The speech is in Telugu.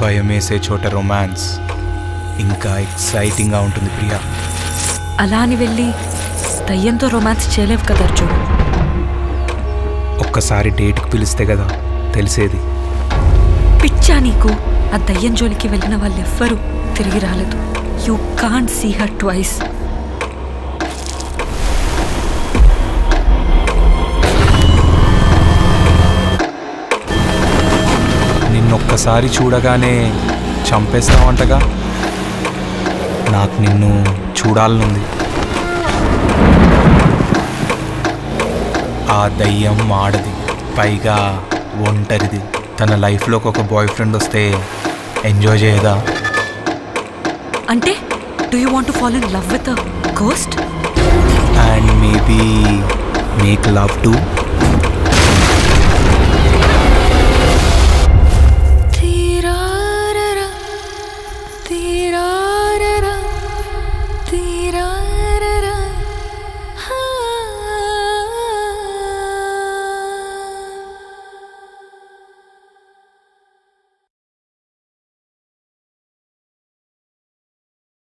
భయం వేసే చోట రొమాన్స్ ఇంకా ఎక్సైటింగ్గా ఉంటుంది ప్రియా అలా అని వెళ్ళి దయ్యంతో రొమాన్స్ చేయలేవు కదా అర్జున్ ఒక్కసారి డేట్కి పిలిస్తే కదా తెలిసేది పిచ్చా నీకు ఆ దయ్యం జోలికి వెళ్ళిన వాళ్ళు ఎవ్వరూ తిరిగి రాలేదు you can't see her twice నిన్నొక్కసారి చూడగానే చంపేస్తావంటగా నాకు నిన్ను చూడాలనుంది ఆ దయ్యం ఆడది పైగా ఒంటరిది తన లైఫ్లోకి ఒక బాయ్ ఫ్రెండ్ వస్తే ఎంజాయ్ చేయదా అంటే do you want fall in love with a ghost and maybe make love to